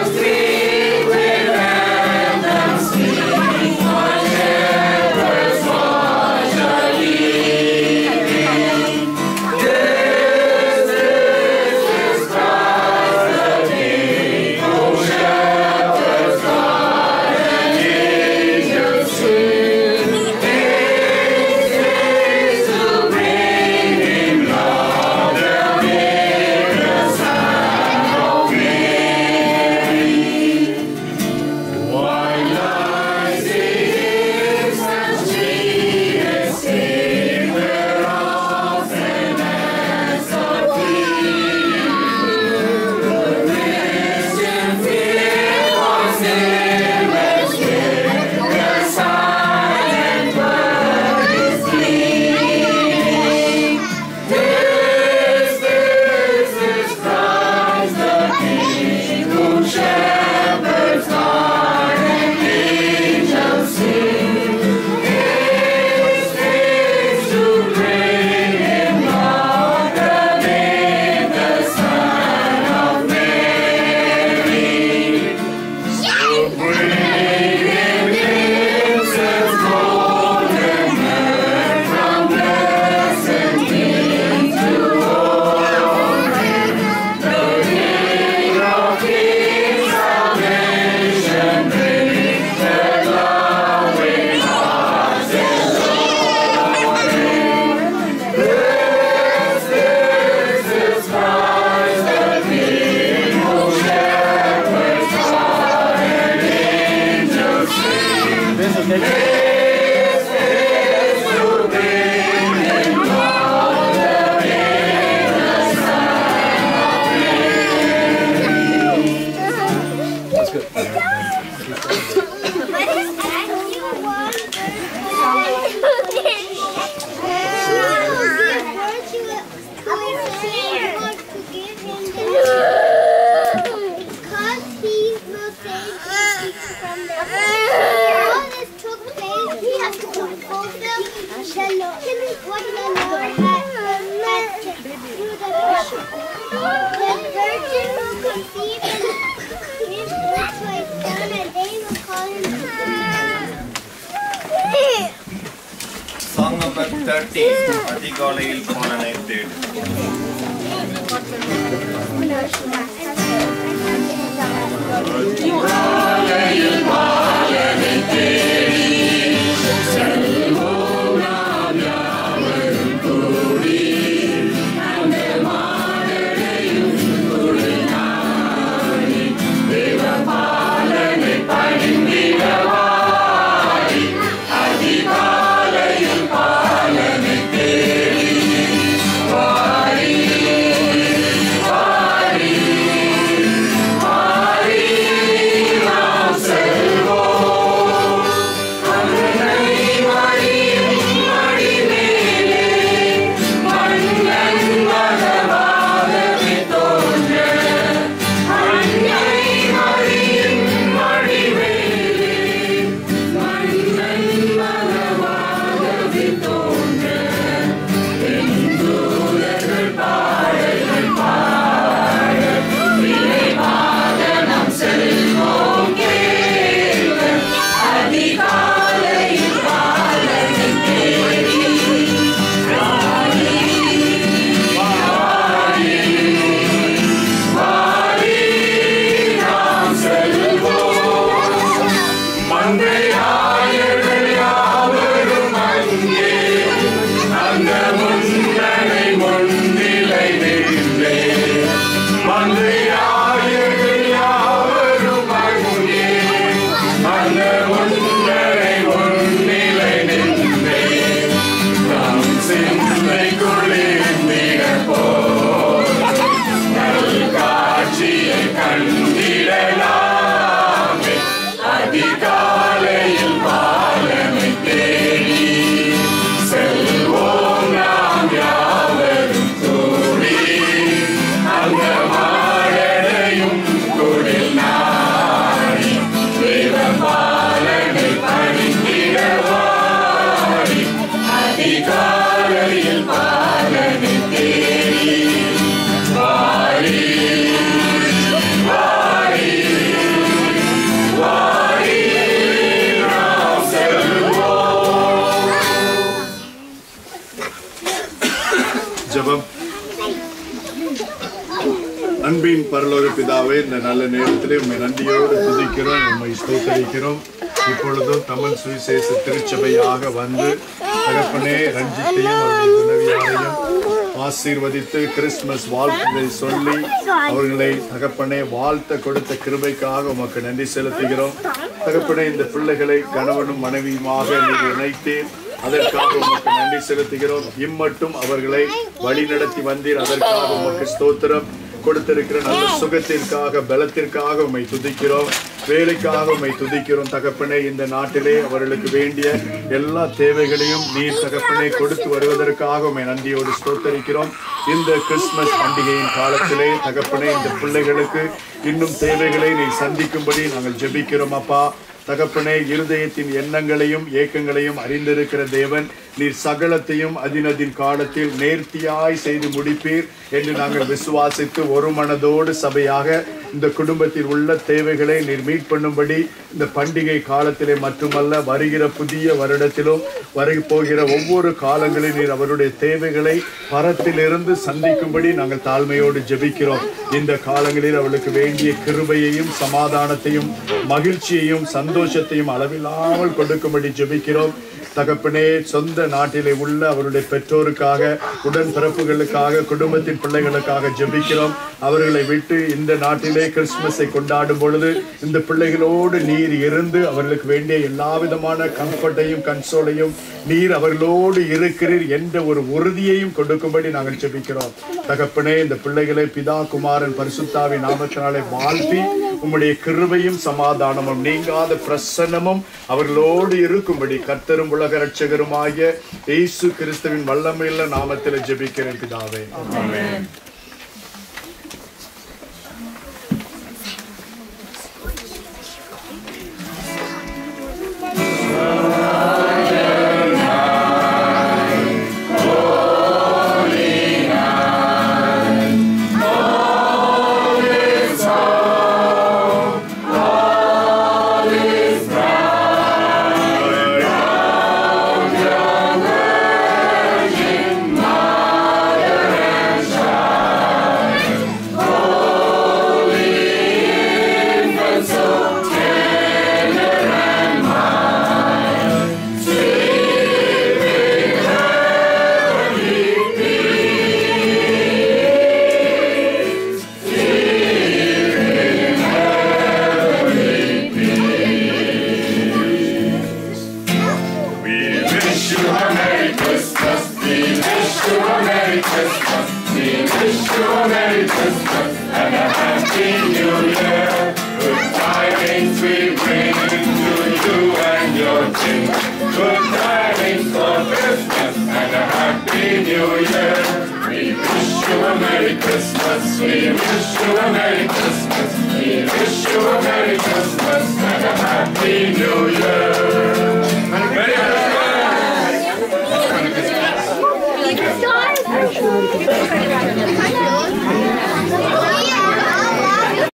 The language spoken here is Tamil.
Song number 30 அதிகாலையில் பாலனை தேடு Bye. பிதாவே இந்த நல்ல நேரத்திலே உண்மை நன்றியோடு துதிக்கிறோம் உண்மை ஸ்தோத்தரிக்கிறோம் இப்பொழுதும் தமிழ் சுவிசேஷ திருச்சபையாக வந்து தகப்பனே ரஞ்சித்தையும் அவருடைய துணவியாரையும் ஆசீர்வதித்து கிறிஸ்துமஸ் வாழ்த்துக்களை சொல்லி அவர்களை தகப்பனே வாழ்த்த கொடுத்த கிருபைக்காக உமக்கு நன்றி செலுத்துகிறோம் தகப்பனே இந்த பிள்ளைகளை கணவனும் மனைவியுமாக நீங்கள் இணைத்தேன் அதற்காக உமக்கு நன்றி செலுத்துகிறோம் இம்மட்டும் அவர்களை வழிநடத்தி வந்தீர் அதற்காக உமக்கு ஸ்தோத்திரம் கொடுத்திருக்கிற நல்ல சுகத்திற்காக பலத்திற்காக உம்மை துதிக்கிறோம் வேலைக்காக உம்மை துதிக்கிறோம் தகப்பனே இந்த நாட்டிலே அவர்களுக்கு வேண்டிய எல்லா தேவைகளையும் நீர் தகப்பனே கொடுத்து வருவதற்காக உம்மை நன்றியோடு ஸ்தோத்தரிக்கிறோம் இந்த கிறிஸ்துமஸ் பண்டிகையின் காலத்திலே தகப்பனே இந்த பிள்ளைகளுக்கு இன்னும் தேவைகளை நீ சந்திக்கும்படி நாங்கள் ஜெபிக்கிறோம் அப்பா தகப்பனே இருதயத்தின் எண்ணங்களையும் ஏக்கங்களையும் அறிந்திருக்கிற தேவன் நீர் சகலத்தையும் அதினதின் காலத்தில் நேர்த்தியாய் செய்து முடிப்பீர் என்று நாங்கள் விசுவாசித்து ஒரு மனதோடு சபையாக இந்த குடும்பத்தில் உள்ள தேவைகளை நீர் மீட் பண்ணும்படி இந்த பண்டிகை காலத்திலே மட்டுமல்ல வருகிற புதிய வருடத்திலும் வரை போகிற ஒவ்வொரு காலங்களில் நீர் அவருடைய தேவைகளை பரத்திலிருந்து சந்திக்கும்படி நாங்கள் தாழ்மையோடு ஜெபிக்கிறோம் இந்த காலங்களில் அவளுக்கு வேண்டிய கிருபையையும் சமாதானத்தையும் மகிழ்ச்சியையும் சந்தோஷத்தையும் அளவில்லாமல் கொடுக்கும்படி ஜெபிக்கிறோம் தகப்பனே சொந்த நாட்டிலே உள்ள அவருடைய பெற்றோருக்காக உடன்பிறப்புகளுக்காக குடும்பத்தின் பிள்ளைகளுக்காக ஜெபிக்கிறோம் அவர்களை விட்டு இந்த நாட்டிலே கிறிஸ்துமஸை கொண்டாடும் பொழுது இந்த பிள்ளைகளோடு நீர் இருந்து அவர்களுக்கு வேண்டிய எல்லா விதமான கம்ஃபர்ட்டையும் கன்சோலையும் நீர் அவர்களோடு இருக்கிறீர் என்ற ஒரு உறுதியையும் கொடுக்கும்படி நாங்கள் ஜெபிக்கிறோம் தகப்பனே இந்த பிள்ளைகளை பிதா குமாரன் பரிசுத்தாவின் நாமத்தினாலே வாழ்த்தி உம்முடைய கிருபையும் சமாதானமும் நீங்காத பிரசன்னமும் அவர்களோடு இருக்கும்படி கர்த்தரும் உலக ரட்சகருமாகிய இயேசு கிறிஸ்துவின் வல்லமையுள்ள நாமத்தில் ஜெபிக்கிறேன் பிதாவே ஆமென் We wish you a Merry Christmas. We wish you a Merry Christmas. We wish you a Merry Christmas and a Happy New Year. Good tidings we bring to you and your king. Good tidings for Christmas and a Happy New Year. We wish you a Merry Christmas. We wish you a Merry Christmas. We wish you a Merry Christmas and a Happy New Year. Merry Christmas!